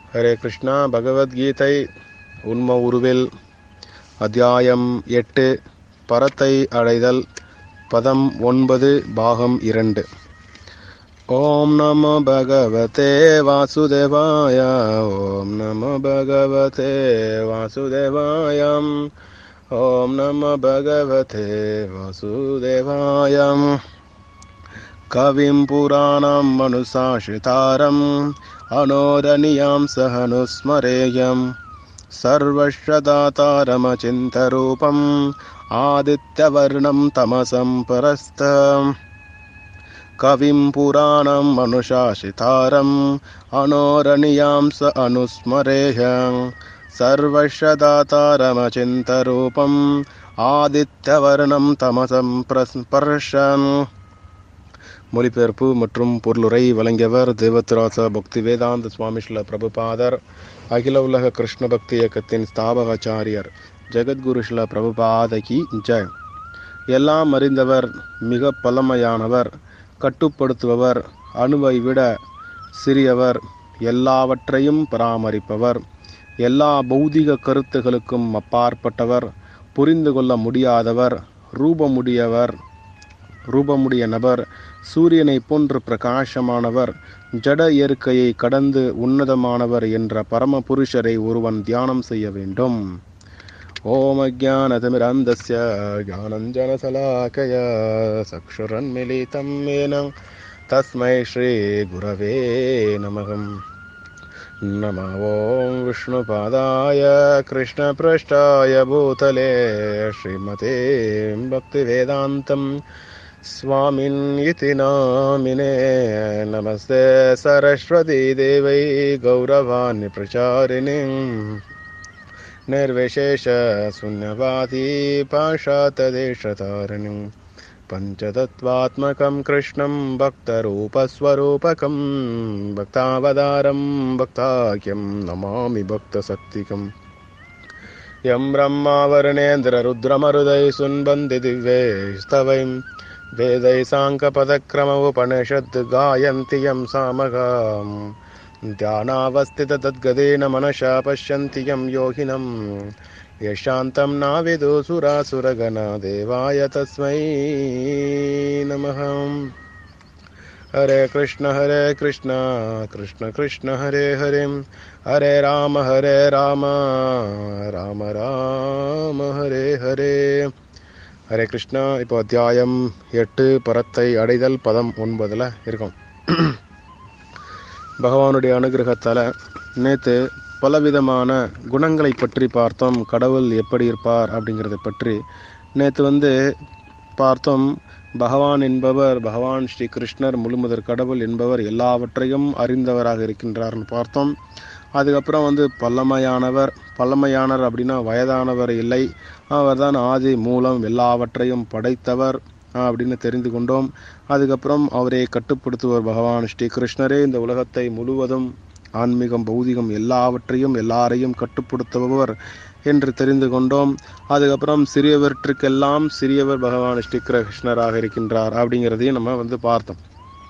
ஹரே கிருஷ்ணா பகவத்கீதை உண்ம உருவில் அத்தியாயம் எட்டு பரத்தை அடைதல் பதம் ஒன்பது பாகம் இரண்டு ஓம் நமோ பகவதே வாசுதேவாய ஓம் நமோ பகவதே வாசுதேவாயம் ஓம் நமோ பகவதே வாசுதேவாயம் कविं पुराणं मनुसाशितारम् अनोदनीयां सहनुस्मरेयं सर्वस्य दातारमचिन्तरूपम् आदित्यवर्णं तमसं परस्त कविं पुराणं मनुशासितारम् अनोरणीयां स अनुस्मरेय सर्वस्य दातारमचिन्तरूपम् आदित्यवर्णं तमसं प्रस्पर्शन् மொழிபெயர்ப்பு மற்றும் பொருளுரை வழங்கியவர் தேவத்ராச பக்தி வேதாந்த சுவாமி ஸ்ரீல பிரபுபாதர் அகில உலக கிருஷ்ண பக்தி இயக்கத்தின் ஸ்தாபகாச்சாரியர் ஜெகத்குரு ஸ்ரீல பிரபுபாதகி ஜெய் எல்லாம் அறிந்தவர் மிக பழமையானவர் கட்டுப்படுத்துபவர் அணுவை விட சிறியவர் எல்லாவற்றையும் பராமரிப்பவர் எல்லா பௌதிக கருத்துகளுக்கும் அப்பாற்பட்டவர் புரிந்து கொள்ள முடியாதவர் ரூபமுடியவர் ரூபமுடைய நபர் சூரியனை போன்று பிரகாசமானவர் ஜட இயற்கையை கடந்து உன்னதமானவர் என்ற பரம புருஷரை ஒருவன் தியானம் செய்ய வேண்டும் ஓம் அஜானதமிரந்தஸ்ய ஜானஞ்சனசலாக்கய சக்ஷுரன்மிலிதம் மேன தஸ்மை ஸ்ரீ குரவே நமகம் नम ॐ विष्णुपादाय कृष्णपृष्ठाय भूतले श्रीमते भक्तिवेदान्तं स्वामिन् इति नामिने नमस्ते सरस्वती देवै गौरवाणि प्रचारिणीं निर्विशेषशून्यवादी पाशातदेशतारिणीम् पञ्चतत्त्वात्मकं कृष्णं भक्तरूपस्वरूपकं भक्तावतारं भक्ताख्यं नमामि भक्तशक्तिकम् यं ब्रह्मावरणेन्द्ररुद्रमरुदै सुन्वन्ति दिव्यैस्तवैं वेदै साङ्कपदक्रमोपनिषद् गायन्ति यं सामगाम् ध्यानावस्थिततद्गदेन मनसा पश्यन्ति यं योगिनम् यशान्तं नाविदु सुरासुरगणा देवाय तस्मै नमः हरे कृष्ण हरे कृष्ण कृष्ण कृष्ण हरे हरे हरे राम हरे राम ராம ராம ஹரே ஹரே ஹரே கிருஷ்ணா இப்போ அத்தியாயம் எட்டு பரத்தை அடைதல் பதம் ஒன்பதில் இருக்கும் பகவானுடைய அனுகிரகத்தால் நேற்று பலவிதமான குணங்களை பற்றி பார்த்தோம் கடவுள் எப்படி இருப்பார் அப்படிங்கிறத பற்றி நேற்று வந்து பார்த்தோம் பகவான் என்பவர் பகவான் ஸ்ரீ கிருஷ்ணர் முழுமுதற் கடவுள் என்பவர் எல்லாவற்றையும் அறிந்தவராக இருக்கின்றார்னு பார்த்தோம் அதுக்கப்புறம் வந்து பல்லமையானவர் பல்லமையானர் அப்படின்னா வயதானவர் இல்லை அவர் தான் ஆதி மூலம் எல்லாவற்றையும் படைத்தவர் அப்படின்னு தெரிந்து கொண்டோம் அதுக்கப்புறம் அவரை கட்டுப்படுத்துவர் பகவான் ஸ்ரீ கிருஷ்ணரே இந்த உலகத்தை முழுவதும் ஆன்மீகம் பௌதிகம் எல்லாவற்றையும் எல்லாரையும் கட்டுப்படுத்துபவர் என்று தெரிந்து கொண்டோம் அதுக்கப்புறம் சிறியவற்றுக்கெல்லாம் சிறியவர் பகவான் ஸ்ரீ கிருஷ்ணராக இருக்கின்றார் அப்படிங்கிறதையும் நம்ம வந்து பார்த்தோம்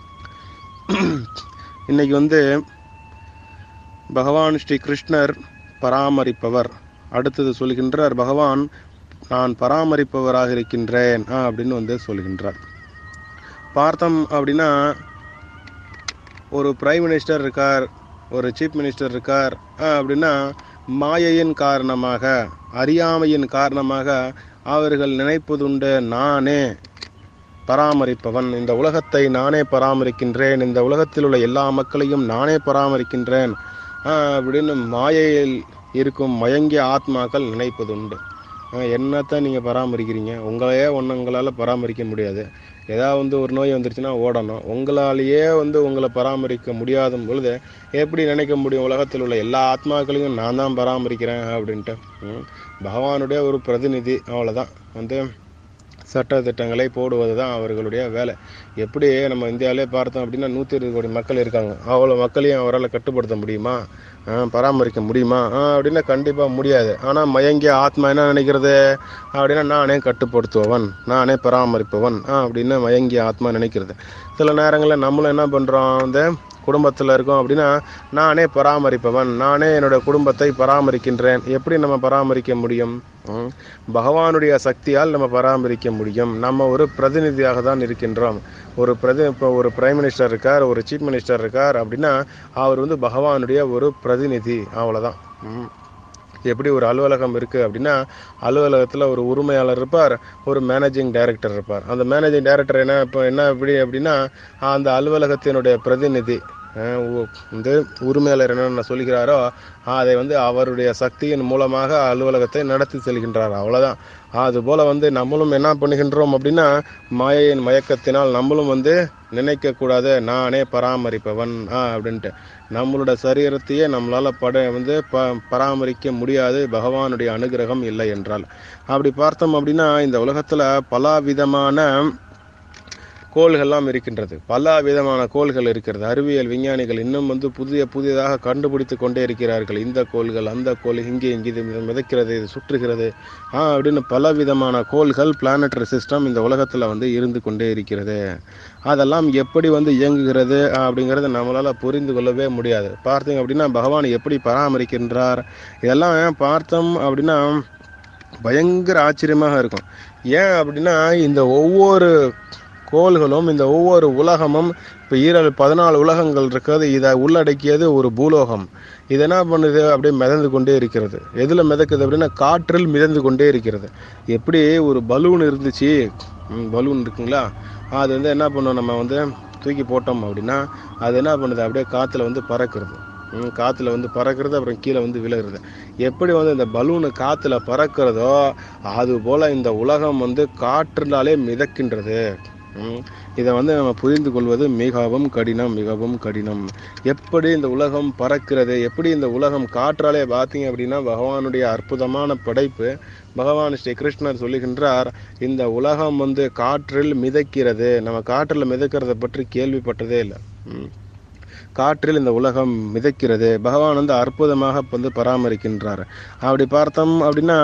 இன்னைக்கு வந்து பகவான் ஸ்ரீ கிருஷ்ணர் பராமரிப்பவர் அடுத்தது சொல்கின்றார் பகவான் நான் பராமரிப்பவராக இருக்கின்றேன் அப்படின்னு வந்து சொல்கின்றார் பார்த்தோம் அப்படின்னா ஒரு பிரைம் மினிஸ்டர் இருக்கார் ஒரு சீஃப் மினிஸ்டர் இருக்கார் அப்படின்னா மாயையின் காரணமாக அறியாமையின் காரணமாக அவர்கள் நினைப்பதுண்டு நானே பராமரிப்பவன் இந்த உலகத்தை நானே பராமரிக்கின்றேன் இந்த உலகத்தில் உள்ள எல்லா மக்களையும் நானே பராமரிக்கின்றேன் அப்படின்னு மாயையில் இருக்கும் மயங்கிய ஆத்மாக்கள் நினைப்பதுண்டு என்னத்தான் நீங்கள் பராமரிக்கிறீங்க உங்களையே ஒன்று உங்களால் பராமரிக்க முடியாது ஏதாவது வந்து ஒரு நோய் வந்துருச்சுன்னா ஓடணும் உங்களாலேயே வந்து உங்களை பராமரிக்க முடியாத பொழுது எப்படி நினைக்க முடியும் உலகத்தில் உள்ள எல்லா ஆத்மாக்களையும் நான் தான் பராமரிக்கிறேன் அப்படின்ட்டு பகவானுடைய ஒரு பிரதிநிதி அவ்வளோதான் வந்து சட்ட திட்டங்களை போடுவது தான் அவர்களுடைய வேலை எப்படி நம்ம இந்தியாவிலே பார்த்தோம் அப்படின்னா நூற்றி இருபது கோடி மக்கள் இருக்காங்க அவ்வளோ மக்களையும் அவரால் கட்டுப்படுத்த முடியுமா பராமரிக்க முடியுமா அப்படின்னா கண்டிப்பாக முடியாது ஆனால் மயங்கிய ஆத்மா என்ன நினைக்கிறது அப்படின்னா நானே கட்டுப்படுத்துபவன் நானே பராமரிப்பவன் அப்படின்னு மயங்கிய ஆத்மா நினைக்கிறது சில நேரங்களில் நம்மளும் என்ன பண்ணுறோம் இந்த குடும்பத்தில் இருக்கோம் அப்படின்னா நானே பராமரிப்பவன் நானே என்னோட குடும்பத்தை பராமரிக்கின்றேன் எப்படி நம்ம பராமரிக்க முடியும் ம், பகவானுடைய சக்தியால் நம்ம பராமரிக்க முடியும் நம்ம ஒரு பிரதிநிதியாக தான் இருக்கின்றோம் ஒரு பிரதி இப்போ ஒரு பிரைம் மினிஸ்டர் இருக்கார் ஒரு சீஃப் மினிஸ்டர் இருக்கார் அப்படின்னா அவர் வந்து பகவானுடைய ஒரு பிரதிநிதி அவ்வளோதான் ம். எப்படி ஒரு அலுவலகம் இருக்குது அப்படின்னா அலுவலகத்தில் ஒரு உரிமையாளர் இருப்பார் ஒரு மேனேஜிங் டைரக்டர் இருப்பார் அந்த மேனேஜிங் டைரக்டர் என்ன இப்போ என்ன எப்படி அப்படின்னா அந்த அலுவலகத்தினுடைய பிரதிநிதி அஹ் உ- வந்து உரிமையாளர் என்னென்ன சொல்கிறாரோ அதை வந்து அவருடைய சக்தியின் மூலமாக அலுவலகத்தை நடத்தி செல்கின்றார் அவ்வளோதான் அதுபோல் வந்து நம்மளும் என்ன பண்ணுகின்றோம் அப்படின்னா மாயையின் மயக்கத்தினால் நம்மளும் வந்து நினைக்கக்கூடாது நானே பராமரிப்பவன் ஆ அப்படின்ட்டு நம்மளோட சரீரத்தையே நம்மளால் பட வந்து ப பராமரிக்க முடியாது பகவானுடைய அனுகிரகம் இல்லை என்றால் அப்படி பார்த்தோம் அப்படின்னா இந்த உலகத்தில் பல விதமான கோள்கள்லாம் இருக்கின்றது பல விதமான கோள்கள் இருக்கிறது அறிவியல் விஞ்ஞானிகள் இன்னும் வந்து புதிய புதியதாக கண்டுபிடித்து கொண்டே இருக்கிறார்கள் இந்த கோள்கள் அந்த கோள் இங்கே இங்கே இது மிதக்கிறது இது சுற்றுகிறது ஆ அப்படின்னு பல விதமான கோள்கள் பிளானட்டரி சிஸ்டம் இந்த உலகத்தில் வந்து இருந்து கொண்டே இருக்கிறது அதெல்லாம் எப்படி வந்து இயங்குகிறது அப்படிங்கிறத நம்மளால் புரிந்து கொள்ளவே முடியாது பார்த்தீங்க அப்படின்னா பகவான் எப்படி பராமரிக்கின்றார் இதெல்லாம் பார்த்தோம் அப்படின்னா பயங்கர ஆச்சரியமாக இருக்கும் ஏன் அப்படின்னா இந்த ஒவ்வொரு கோள்களும் இந்த ஒவ்வொரு உலகமும் இப்போ ஈரல் பதினாலு உலகங்கள் இருக்கிறது இதை உள்ளடக்கியது ஒரு பூலோகம் இது என்ன பண்ணுது அப்படியே மிதந்து கொண்டே இருக்கிறது எதில் மிதக்குது அப்படின்னா காற்றில் மிதந்து கொண்டே இருக்கிறது எப்படி ஒரு பலூன் இருந்துச்சு பலூன் இருக்குங்களா அது வந்து என்ன பண்ணும் நம்ம வந்து தூக்கி போட்டோம் அப்படின்னா அது என்ன பண்ணுது அப்படியே காற்றுல வந்து பறக்கிறது ம், காத்துல வந்து பறக்கிறது அப்புறம் கீழே வந்து விழுகிறது எப்படி வந்து இந்த பலூனு காத்துல பறக்கிறதோ அது போல இந்த உலகம் வந்து காற்றினாலே மிதக்கின்றது ம், இதை வந்து நம்ம புரிந்து கொள்வது மிகவும் கடினம் மிகவும் கடினம் எப்படி இந்த உலகம் பறக்கிறது எப்படி இந்த உலகம் காற்றாலே பார்த்தீங்க அப்படின்னா பகவானுடைய அற்புதமான படைப்பு பகவான் ஸ்ரீ கிருஷ்ணர் சொல்லுகின்றார் இந்த உலகம் வந்து காற்றில் மிதக்கிறது நம்ம காற்றில் மிதக்கிறத பற்றி கேள்விப்பட்டதே இல்லை ம். காற்றில் இந்த உலகம் மிதக்கிறது பகவான் வந்து அற்புதமாக வந்து பராமரிக்கின்றார் அப்படி பார்த்தோம் அப்படின்னா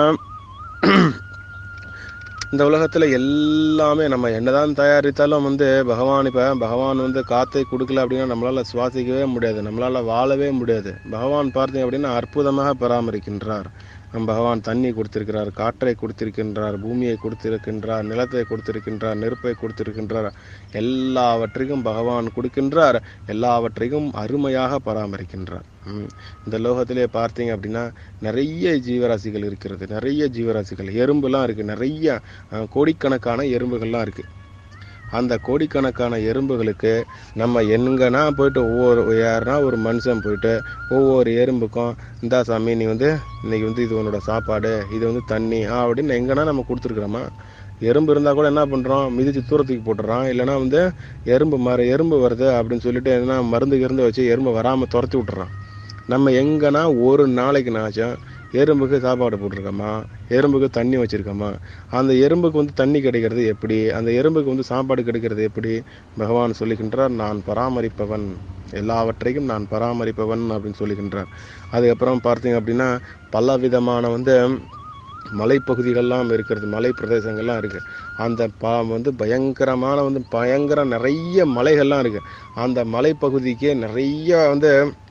இந்த உலகத்தில் எல்லாமே நம்ம என்னதான் தயாரித்தாலும் வந்து பகவான் இப்போ பகவான் வந்து காத்தை கொடுக்கல அப்படின்னா நம்மளால் சுவாசிக்கவே முடியாது நம்மளால் வாழவே முடியாது பகவான் பார்த்தீங்க அப்படின்னா அற்புதமாக பராமரிக்கின்றார் நம் பகவான் தண்ணி கொடுத்திருக்கிறார் காற்றை கொடுத்திருக்கின்றார் பூமியை கொடுத்திருக்கின்றார் நிலத்தை கொடுத்திருக்கின்றார் நெருப்பை கொடுத்திருக்கின்றார் எல்லாவற்றையும் பகவான் கொடுக்கின்றார் எல்லாவற்றையும் அருமையாக பராமரிக்கின்றார் ம். இந்த லோகத்திலே பார்த்தீங்க அப்படின்னா நிறைய ஜீவராசிகள் இருக்கிறது நிறைய ஜீவராசிகள் எறும்புலாம் இருக்கு நிறைய அஹ், கோடிக்கணக்கான எறும்புகள்லாம் இருக்கு அந்த கோடிக்கணக்கான எறும்புகளுக்கு நம்ம எங்கன்னா போயிட்டு ஒவ்வொரு யாருன்னா ஒரு மனுஷன் போயிட்டு ஒவ்வொரு எறும்புக்கும் இந்தா சாமி நீ வந்து இன்னைக்கு வந்து இது உன்னோட சாப்பாடு இது வந்து தண்ணி ஆ அப்படின்னு எங்கன்னா நம்ம கொடுத்துருக்குறோமா எறும்பு இருந்தால் கூட என்ன பண்ணுறோம் மிதிச்சு தூரத்துக்கு போட்டுறோம் இல்லைன்னா வந்து எறும்பு மர எறும்பு வருது அப்படின்னு சொல்லிட்டு என்ன மருந்து கிருந்து வச்சு எறும்பு வராமல் துரத்தி விட்டுறோம் நம்ம எங்கன்னா ஒரு நாளைக்குனாச்சும் எறும்புக்கு சாப்பாடு போட்டிருக்கோமா எறும்புக்கு தண்ணி வச்சிருக்கோமா அந்த எறும்புக்கு வந்து தண்ணி கிடைக்கிறது எப்படி அந்த எறும்புக்கு வந்து சாப்பாடு கிடைக்கிறது எப்படி பகவான் சொல்லுகின்றார் நான் பராமரிப்பவன் எல்லாவற்றையும் நான் பராமரிப்பவன் அப்படின்னு சொல்லுகின்றார் அதுக்கப்புறம் பார்த்தீங்க அப்படின்னா பல விதமான வந்து மலைப்பகுதிகள்லாம் இருக்கிறது மலை பிரதேசங்கள்லாம் இருக்கு அந்த ப வந்து பயங்கரமான வந்து பயங்கர நிறைய மலைகள்லாம் இருக்கு அந்த மலைப்பகுதிக்கே நிறைய வந்து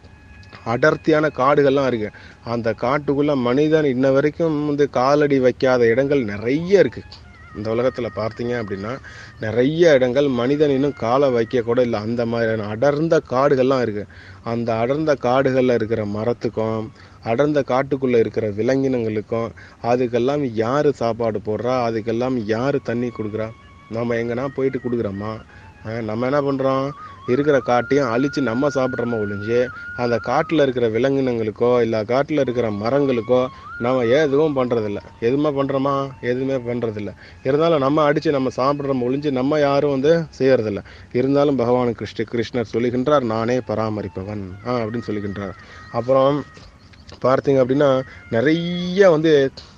அடர்த்தியான காடுகள்லாம் இருக்கு அந்த காட்டுக்குள்ள மனிதன் இன்ன வரைக்கும் வந்து காலடி வைக்காத இடங்கள் நிறைய இருக்கு இந்த உலகத்துல பார்த்தீங்க அப்படின்னா நிறைய இடங்கள் மனிதன் இன்னும் காலை வைக்க கூட இல்லை அந்த மாதிரியான அடர்ந்த காடுகள்லாம் இருக்கு அந்த அடர்ந்த காடுகள்ல இருக்கிற மரத்துக்கும் அடர்ந்த காட்டுக்குள்ள இருக்கிற விலங்கினங்களுக்கும் அதுக்கெல்லாம் யாரு சாப்பாடு போடுறா அதுக்கெல்லாம் யாரு தண்ணி கொடுக்குறா நம்ம எங்கன்னா போயிட்டு கொடுக்குறோமா அஹ் நம்ம என்ன பண்றோம் இருக்கிற காட்டையும் அழிச்சு நம்ம சாப்பிட்றோமா ஒழிஞ்சு அந்த காட்டில் இருக்கிற விலங்கினங்களுக்கோ இல்லை காட்டில் இருக்கிற மரங்களுக்கோ நம்ம எதுவும் பண்றதில்ல எதுவுமே பண்றோமா எதுவுமே பண்றதில்ல இருந்தாலும் நம்ம அடிச்சு நம்ம சாப்பிட்றோம் ஒழிஞ்சு நம்ம யாரும் வந்து செய்யறதில்ல இருந்தாலும் பகவான் கிருஷ்ண கிருஷ்ணர் சொல்லுகின்றார் நானே பராமரிப்பவன் ஆ அப்படின்னு சொல்லுகின்றார் அப்புறம் பார்த்தீங்க அப்படின்னா நிறைய வந்து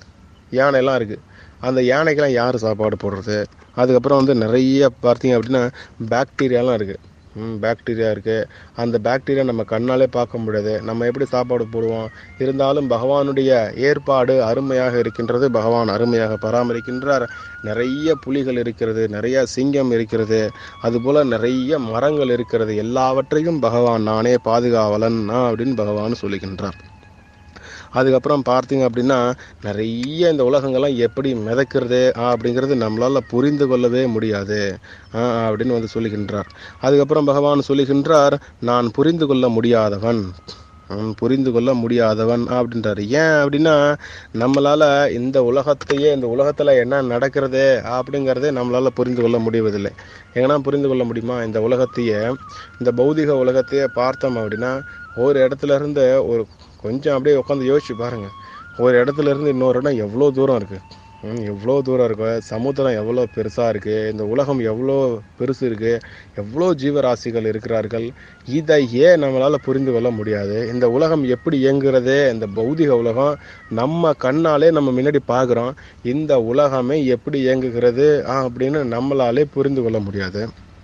யானைலாம் இருக்கு அந்த யானைக்கெல்லாம் யார் சாப்பாடு போடுறது அதுக்கப்புறம் வந்து நிறைய பார்த்தீங்க அப்படின்னா பாக்டீரியாலாம் இருக்கு பாக்டீரியா இருக்குது அந்த பாக்டீரியா நம்ம கண்ணாலே பார்க்க முடியாது நம்ம எப்படி சாப்பாடு போடுவோம் இருந்தாலும் பகவானுடைய ஏற்பாடு அருமையாக இருக்கின்றது பகவான் அருமையாக பராமரிக்கின்றார் நிறைய புலிகள் இருக்கிறது நிறைய சிங்கம் இருக்கிறது அதுபோல் நிறைய மரங்கள் இருக்கிறது எல்லாவற்றையும் பகவான் நானே பாதுகாவலன் நான் அப்படின்னு பகவான் சொல்லுகின்றார் அதுக்கப்புறம் பார்த்தீங்க அப்படின்னா நிறைய இந்த உலகங்கள்லாம் எப்படி மிதக்கிறது அப்படிங்கிறது நம்மளால் புரிந்து கொள்ளவே முடியாது அப்படின்னு வந்து சொல்லுகின்றார் அதுக்கப்புறம் பகவான் சொல்லுகின்றார் நான் புரிந்து கொள்ள முடியாதவன் புரிந்து கொள்ள முடியாதவன் அப்படின்றாரு ஏன் அப்படின்னா நம்மளால இந்த உலகத்தையே இந்த உலகத்துல என்ன நடக்கிறது அப்படிங்கிறதே நம்மளால புரிந்து கொள்ள முடிவதில்லை ஏன்னா புரிந்து கொள்ள முடியுமா இந்த உலகத்தையே இந்த பௌதிக உலகத்தையே பார்த்தோம் அப்படின்னா ஒரு இடத்துல இருந்து ஒரு கொஞ்சம் அப்படியே உட்காந்து யோசிச்சு பாருங்க ஒரு இடத்துல இருந்து இன்னொரு இடம் எவ்வளோ தூரம் இருக்கு எவ்வளோ தூரம் இருக்கு சமுத்திரம் எவ்வளோ பெருசாக இருக்குது இந்த உலகம் எவ்வளோ பெருசு இருக்குது எவ்வளோ ஜீவராசிகள் இருக்கிறார்கள் இதை ஏன் நம்மளால் புரிந்து கொள்ள முடியாது இந்த உலகம் எப்படி இயங்குறது இந்த பௌதிக உலகம் நம்ம கண்ணாலே நம்ம முன்னாடி பார்க்குறோம் இந்த உலகமே எப்படி இயங்குகிறது அப்படின்னு நம்மளாலே புரிந்து கொள்ள முடியாது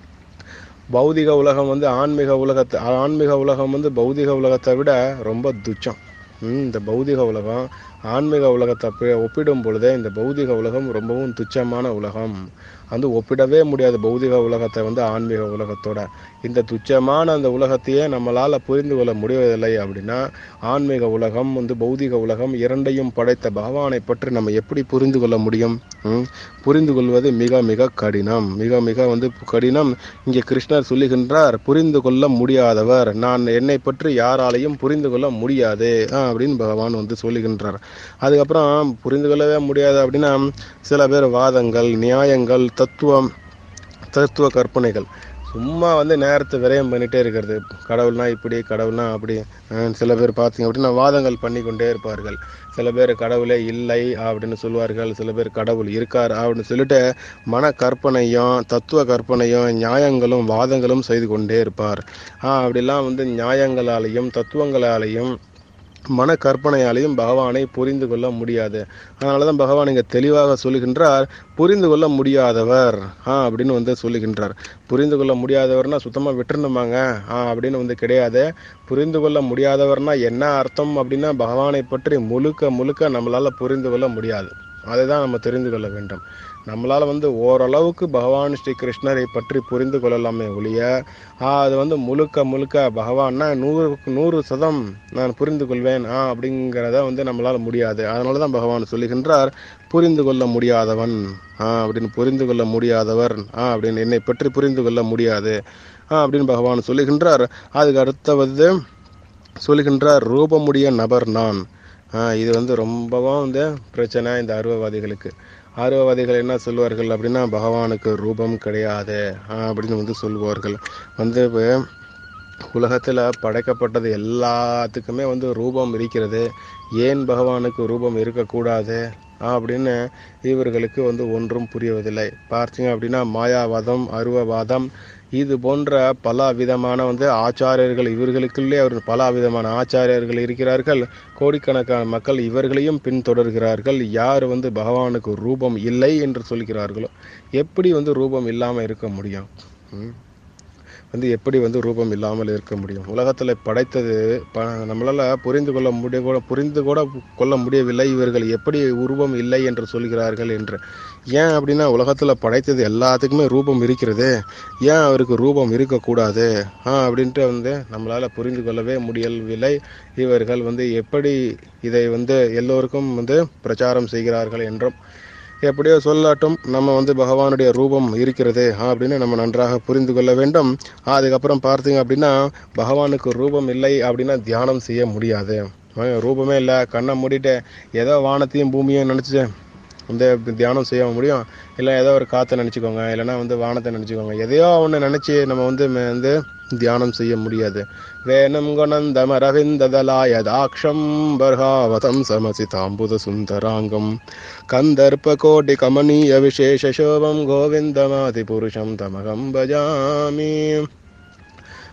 பௌதிக உலகம் வந்து ஆன்மீக உலகத்தை ஆன்மீக உலகம் வந்து பௌதிக உலகத்தை விட ரொம்ப துச்சம் இந்த பௌதிக உலகம் ஆன்மீக உலகத்தை ஒப்பிடும் பொழுதே இந்த பௌதிக உலகம் ரொம்பவும் துச்சமான உலகம் வந்து ஒப்பிடவே முடியாது பௌதிக உலகத்தை வந்து ஆன்மீக உலகத்தோட இந்த துச்சமான அந்த உலகத்தையே நம்மளால் புரிந்து கொள்ள முடிவதில்லை அப்படின்னா ஆன்மீக உலகம் வந்து பௌதிக உலகம் இரண்டையும் படைத்த பகவானை பற்றி நம்ம எப்படி புரிந்து கொள்ள முடியும் புரிந்து கொள்வது மிக மிக கடினம் மிக மிக வந்து கடினம் இங்கே கிருஷ்ணர் சொல்லுகின்றார் புரிந்து கொள்ள முடியாதவர் நான் என்னை பற்றி யாராலையும் புரிந்து கொள்ள முடியாது அப்படின்னு பகவான் வந்து சொல்லுகின்றார் அதுக்கப்புறம் புரிந்து கொள்ளவே முடியாது அப்படின்னா சில பேர் வாதங்கள் நியாயங்கள் தத்துவம் தத்துவ கற்பனைகள் சும்மா வந்து நேரத்தை விரயம் பண்ணிட்டே இருக்கிறது கடவுள்னா இப்படி கடவுள்னா அப்படி சில பேர் பார்த்தீங்க அப்படின்னா வாதங்கள் பண்ணி கொண்டே இருப்பார்கள் சில பேர் கடவுளே இல்லை அப்படின்னு சொல்லுவார்கள் சில பேர் கடவுள் இருக்கார் அப்படின்னு சொல்லிட்டு மன கற்பனையும் தத்துவ கற்பனையும் நியாயங்களும் வாதங்களும் செய்து கொண்டே இருப்பார் அப்படிலாம் வந்து நியாயங்களாலையும் தத்துவங்களாலையும் மன கற்பனையாலையும் பகவானை புரிந்து கொள்ள முடியாது அதனால தான் பகவான் இங்கே தெளிவாக சொல்லுகின்றார் புரிந்து கொள்ள முடியாதவர் ஆ அப்படின்னு வந்து சொல்லுகின்றார் புரிந்து கொள்ள முடியாதவர்னா சுத்தமாக விட்டுருணுமாங்க ஆ அப்படின்னு வந்து கிடையாது புரிந்து கொள்ள முடியாதவர்னா என்ன அர்த்தம் அப்படின்னா பகவானை பற்றி முழுக்க முழுக்க நம்மளால் புரிந்து கொள்ள முடியாது அதை தான் நம்ம தெரிந்து கொள்ள வேண்டும் நம்மளால் வந்து ஓரளவுக்கு பகவான் ஸ்ரீ கிருஷ்ணரை பற்றி புரிந்து கொள்ளலாமே ஒழிய அது வந்து முழுக்க முழுக்க பகவான்னா நூறுக்கு நூறு சதம் நான் புரிந்து கொள்வேன் ஆ அப்படிங்கிறத வந்து நம்மளால் முடியாது அதனால தான் பகவான் சொல்லுகின்றார் புரிந்து கொள்ள முடியாதவன் ஆ அப்படின்னு புரிந்து கொள்ள முடியாதவர் ஆ அப்படின்னு என்னை பற்றி புரிந்து கொள்ள முடியாது ஆ அப்படின்னு பகவான் சொல்லுகின்றார் அதுக்கு அடுத்தவது சொல்லுகின்றார் ரூபமுடைய நபர் நான் இது வந்து ரொம்பவும் வந்து பிரச்சனை இந்த அருவவாதிகளுக்கு ஆர்வவாதிகள் என்ன சொல்லுவார்கள் அப்படின்னா பகவானுக்கு ரூபம் கிடையாது அப்படின்னு வந்து சொல்லுவார்கள் வந்து உலகத்தில் படைக்கப்பட்டது எல்லாத்துக்குமே வந்து ரூபம் இருக்கிறது ஏன் பகவானுக்கு ரூபம் இருக்கக்கூடாது அப்படின்னு இவர்களுக்கு வந்து ஒன்றும் புரியவதில்லை பார்த்தீங்க அப்படின்னா மாயாவாதம் அருவவாதம் இது போன்ற பல விதமான வந்து ஆச்சாரியர்கள் இவர்களுக்குள்ளே அவர் பல விதமான ஆச்சாரியர்கள் இருக்கிறார்கள் கோடிக்கணக்கான மக்கள் இவர்களையும் பின்தொடர்கிறார்கள் யார் வந்து பகவானுக்கு ரூபம் இல்லை என்று சொல்கிறார்களோ எப்படி வந்து ரூபம் இல்லாமல் இருக்க முடியும் வந்து எப்படி வந்து ரூபம் இல்லாமல் இருக்க முடியும் உலகத்தில் படைத்தது ப நம்மளால் புரிந்து கொள்ள முடிய கூட புரிந்து கூட கொள்ள முடியவில்லை இவர்கள் எப்படி உருவம் இல்லை என்று சொல்கிறார்கள் என்று ஏன் அப்படின்னா உலகத்தில் படைத்தது எல்லாத்துக்குமே ரூபம் இருக்கிறது ஏன் அவருக்கு ரூபம் இருக்கக்கூடாது ஆ அப்படின்ட்டு வந்து நம்மளால் புரிந்து கொள்ளவே முடியவில்லை இவர்கள் வந்து எப்படி இதை வந்து எல்லோருக்கும் வந்து பிரச்சாரம் செய்கிறார்கள் என்றும் எப்படியோ சொல்லாட்டும் நம்ம வந்து பகவானுடைய ரூபம் இருக்கிறது அப்படின்னு நம்ம நன்றாக புரிந்து கொள்ள வேண்டும் அதுக்கப்புறம் பார்த்தீங்க அப்படின்னா பகவானுக்கு ரூபம் இல்லை அப்படின்னா தியானம் செய்ய முடியாது ரூபமே இல்லை கண்ணை மூடிட்டு ஏதோ வானத்தையும் பூமியும் நினச்சி வந்து தியானம் செய்ய முடியும் இல்லை ஏதோ ஒரு காற்றை நினச்சிக்கோங்க இல்லைன்னா வந்து வானத்தை நினச்சிக்கோங்க எதையோ ஒன்று நினச்சி நம்ம வந்து வந்து தியானம் செய்ய முடியாது வேணும் குணந்தமரவிந்ததலாயதாட்சம் பர்ஹாவதம் சமசிதாம்புத சுந்தராங்கம் கந்தர்ப்ப கோட்டி கமனீய விசேஷ சோபம் கோவிந்தமாதி புருஷம் தமகம் பஜாமி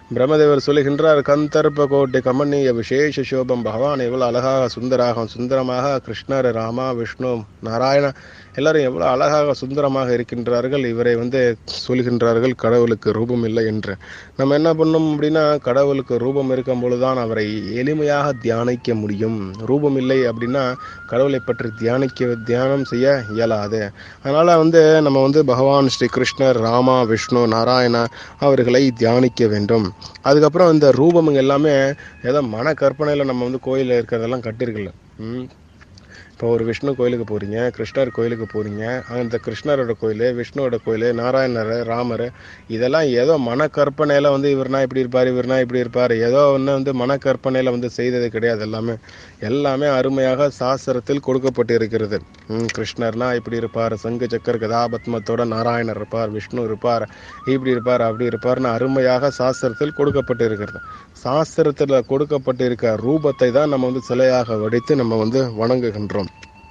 பிரம்மதேவர் சொல்லுகின்றார் கந்தர்ப்ப கோட்டை கமனிய விசேஷ சோபம் பகவான் எவ்வளவு அழகாக சுந்தராக சுந்தரமாக கிருஷ்ணர் ராமா விஷ்ணு நாராயண எல்லாரும் எவ்வளவு அழகாக சுந்தரமாக இருக்கின்றார்கள் இவரை வந்து சொல்கின்றார்கள் கடவுளுக்கு ரூபம் இல்லை என்று நம்ம என்ன பண்ணோம் அப்படின்னா கடவுளுக்கு ரூபம் இருக்கும் பொழுதுதான் அவரை எளிமையாக தியானிக்க முடியும் ரூபம் இல்லை அப்படின்னா கடவுளை பற்றி தியானிக்க தியானம் செய்ய இயலாது அதனால வந்து நம்ம வந்து பகவான் ஸ்ரீ கிருஷ்ணர் ராமா விஷ்ணு நாராயணா அவர்களை தியானிக்க வேண்டும் அதுக்கப்புறம் இந்த ரூபமுங்க எல்லாமே ஏதோ மன கற்பனையில் நம்ம வந்து கோயிலில் இருக்கிறதெல்லாம் கட்டிருக்கல ம் இப்போ ஒரு விஷ்ணு கோயிலுக்கு போகிறீங்க கிருஷ்ணர் கோயிலுக்கு போகிறீங்க அந்த கிருஷ்ணரோட கோயில் விஷ்ணுவோட கோயில் நாராயணர் ராமர் இதெல்லாம் ஏதோ மனக்கற்பனையில் வந்து இவர்னா இப்படி இருப்பார் இவர்னா இப்படி இருப்பார் ஏதோ ஒன்று வந்து மனக்கற்பனையில் வந்து செய்தது கிடையாது எல்லாமே எல்லாமே அருமையாக சாஸ்திரத்தில் கொடுக்கப்பட்டு இருக்கிறது ம், கிருஷ்ணர்னா இப்படி இருப்பார் சங்கு சக்கர கதாபத்மத்தோட நாராயணர் இருப்பார் விஷ்ணு இருப்பார் இப்படி இருப்பார் அப்படி இருப்பார்னு அருமையாக சாஸ்திரத்தில் கொடுக்கப்பட்டு இருக்கிறது சாஸ்திரத்தில் கொடுக்கப்பட்டு இருக்க ரூபத்தை தான் நம்ம வந்து சிலையாக வடித்து நம்ம வந்து வணங்குகின்றோம்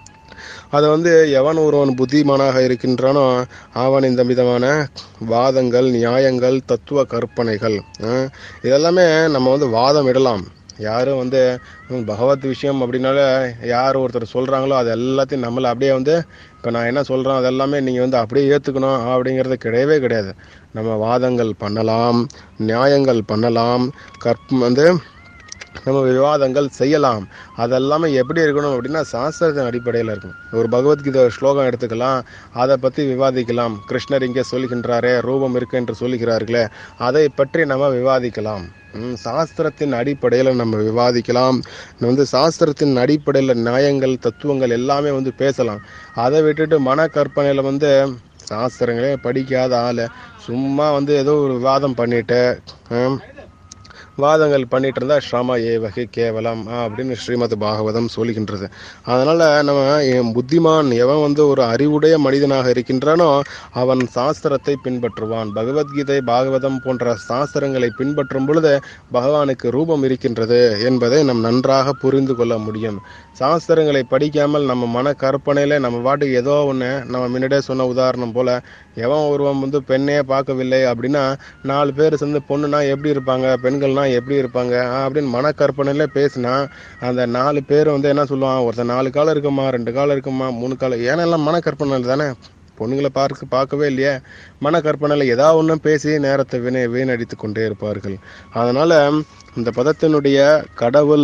அதை வந்து எவன் ஒருவன் புத்திமானாக இருக்கின்றானோ அவன் இந்த விதமான வாதங்கள் நியாயங்கள் தத்துவ கற்பனைகள் அஹ், இதெல்லாமே நம்ம வந்து வாதம் இடலாம் யாரும் வந்து ம், பகவத் விஷயம் அப்படின்னால யார் ஒருத்தர் சொல்கிறாங்களோ அது எல்லாத்தையும் நம்மளை அப்படியே வந்து இப்போ நான் என்ன சொல்கிறேன் அதெல்லாமே நீங்கள் வந்து அப்படியே ஏற்றுக்கணும் அப்படிங்கிறது கிடையவே கிடையாது நம்ம வாதங்கள் பண்ணலாம் நியாயங்கள் பண்ணலாம் கற்ப வந்து நம்ம விவாதங்கள் செய்யலாம் அதெல்லாமே எப்படி இருக்கணும் அப்படின்னா சாஸ்திரத்தின் அடிப்படையில் இருக்கும் ஒரு பகவத்கீதை ஸ்லோகம் எடுத்துக்கலாம் அதை பற்றி விவாதிக்கலாம் கிருஷ்ணர் இங்கே சொல்கின்றாரே ரூபம் இருக்கு என்று சொல்லுகிறார்களே அதை பற்றி நம்ம விவாதிக்கலாம் ம், சாஸ்திரத்தின் அடிப்படையில் நம்ம விவாதிக்கலாம் வந்து சாஸ்திரத்தின் அடிப்படையில் நியாயங்கள் தத்துவங்கள் எல்லாமே வந்து பேசலாம் அதை விட்டுட்டு மன கற்பனையில் வந்து சாஸ்திரங்களே படிக்காத ஆளு சும்மா வந்து ஏதோ ஒரு விவாதம் பண்ணிட்டு ஹம், வாதங்கள் பண்ணிட்டு இருந்தா ஸ்ரம ஏவகை கேவலம் ஆ, அப்படின்னு ஸ்ரீமத் பாகவதம் சொல்லுகின்றது அதனால நம்ம என் புத்திமான் எவன் வந்து ஒரு அறிவுடைய மனிதனாக இருக்கின்றானோ அவன் சாஸ்திரத்தை பின்பற்றுவான் பகவத்கீதை பாகவதம் போன்ற சாஸ்திரங்களை பின்பற்றும் பொழுது பகவானுக்கு ரூபம் இருக்கின்றது என்பதை நாம் நன்றாக புரிந்து கொள்ள முடியும் சாஸ்திரங்களை படிக்காமல் நம்ம மன கற்பனையில நம்ம பாட்டுக்கு ஏதோ ஒன்று நம்ம முன்னாடியே சொன்ன உதாரணம் போல எவன் ஒருவன் வந்து பெண்ணையே பார்க்கவில்லை அப்படின்னா நாலு பேர் சேர்ந்து பொண்ணுனா எப்படி இருப்பாங்க பெண்கள்னா எப்படி இருப்பாங்க ஆ, அப்படின்னு மனக்கற்பனையில பேசினா அந்த நாலு பேர் வந்து என்ன சொல்லுவான் ஒருத்தன் நாலு காலம் இருக்குமா ரெண்டு காலம் இருக்குமா மூணு காலம் ஏன்னா எல்லாம் மனக்கற்பனை தானே பொண்ணுங்களை பார்க்க பார்க்கவே இல்லையே மனக்கற்பனையில் ஏதாவது ஒன்றும் பேசி நேரத்தை வீணை வீணடித்து கொண்டே இருப்பார்கள் அதனால இந்த பதத்தினுடைய கடவுள்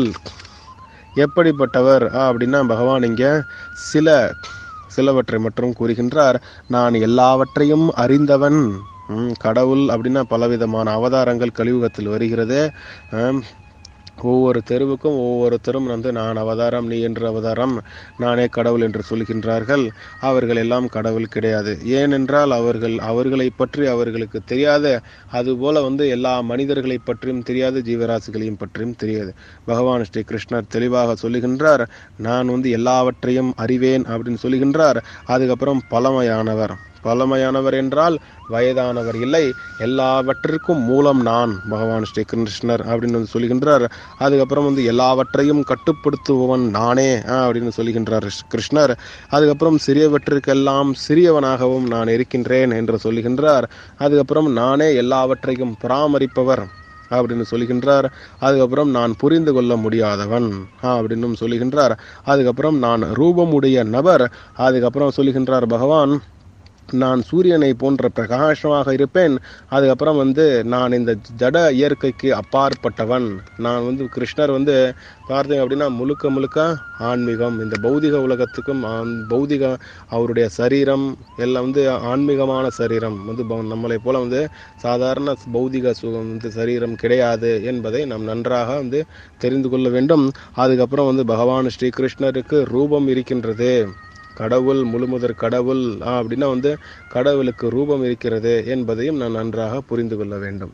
எப்படிப்பட்டவர் ஆ, அப்படின்னா பகவான் இங்க சில சிலவற்றை மட்டும் கூறுகின்றார் நான் எல்லாவற்றையும் அறிந்தவன் ம், கடவுள் அப்படின்னா பலவிதமான அவதாரங்கள் கலியுகத்தில் வருகிறது ஆம், ஒவ்வொரு தெருவுக்கும் ஒவ்வொருத்தரும் வந்து நான் அவதாரம் நீ என்று அவதாரம் நானே கடவுள் என்று சொல்கின்றார்கள் அவர்கள் எல்லாம் கடவுள் கிடையாது ஏனென்றால் அவர்கள் அவர்களை பற்றி அவர்களுக்கு தெரியாத அதுபோல வந்து எல்லா மனிதர்களை பற்றியும் தெரியாது ஜீவராசிகளையும் பற்றியும் தெரியாது பகவான் ஸ்ரீ கிருஷ்ணர் தெளிவாக சொல்லுகின்றார் நான் வந்து எல்லாவற்றையும் அறிவேன் அப்படின்னு சொல்லுகின்றார் அதுக்கப்புறம் பழமையானவர் பழமையானவர் என்றால் வயதானவர் இல்லை எல்லாவற்றிற்கும் மூலம் நான் பகவான் ஸ்ரீ கிருஷ்ணர் அப்படின்னு வந்து சொல்லுகின்றார் அதுக்கப்புறம் வந்து எல்லாவற்றையும் கட்டுப்படுத்துபவன் நானே ஆ, அப்படின்னு சொல்லுகின்றார் கிருஷ்ணர் அதுக்கப்புறம் சிறியவற்றிற்கெல்லாம் சிறியவனாகவும் நான் இருக்கின்றேன் என்று சொல்லுகின்றார் அதுக்கப்புறம் நானே எல்லாவற்றையும் பராமரிப்பவர் அப்படின்னு சொல்லுகின்றார் அதுக்கப்புறம் நான் புரிந்து கொள்ள முடியாதவன் ஆ, அப்படின்னும் சொல்லுகின்றார் அதுக்கப்புறம் நான் ரூபமுடைய நபர் அதுக்கப்புறம் சொல்லுகின்றார் பகவான் நான் சூரியனை போன்ற பிரகாசமாக இருப்பேன் அதுக்கப்புறம் வந்து நான் இந்த ஜட இயற்கைக்கு அப்பாற்பட்டவன் நான் வந்து கிருஷ்ணர் வந்து பார்த்தீங்க அப்படின்னா முழுக்க முழுக்க ஆன்மீகம் இந்த பௌதிக உலகத்துக்கும் ஆன்- பௌதிக அவருடைய சரீரம் எல்லாம் வந்து ஆன்மீகமான சரீரம் வந்து ப- நம்மளை போல வந்து சாதாரண பௌதிக சுகம் வந்து சரீரம் கிடையாது என்பதை நாம் நன்றாக வந்து தெரிந்து கொள்ள வேண்டும் அதுக்கப்புறம் வந்து பகவான் ஸ்ரீ கிருஷ்ணருக்கு ரூபம் இருக்கின்றது கடவுள் முழுமுதற் கடவுள் ஆ, அப்படின்னா வந்து கடவுளுக்கு ரூபம் இருக்கிறது என்பதையும் நான் நன்றாக புரிந்து கொள்ள வேண்டும்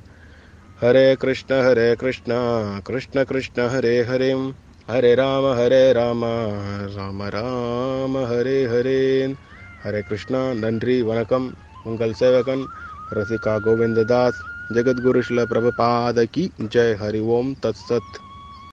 ஹரே கிருஷ்ண ஹரே கிருஷ்ணா கிருஷ்ண கிருஷ்ண ஹரே ஹரே ஹரே ராம ஹரே ராம ராம ராம ஹரே ஹரே ஹரே கிருஷ்ணா நன்றி வணக்கம் உங்கள் சேவகன் ரசிகா கோவிந்ததாஸ் ஜெகத்குரு ஸ்ல பிரபுபாத கி ஜெய் ஹரி ஓம் தத் சத்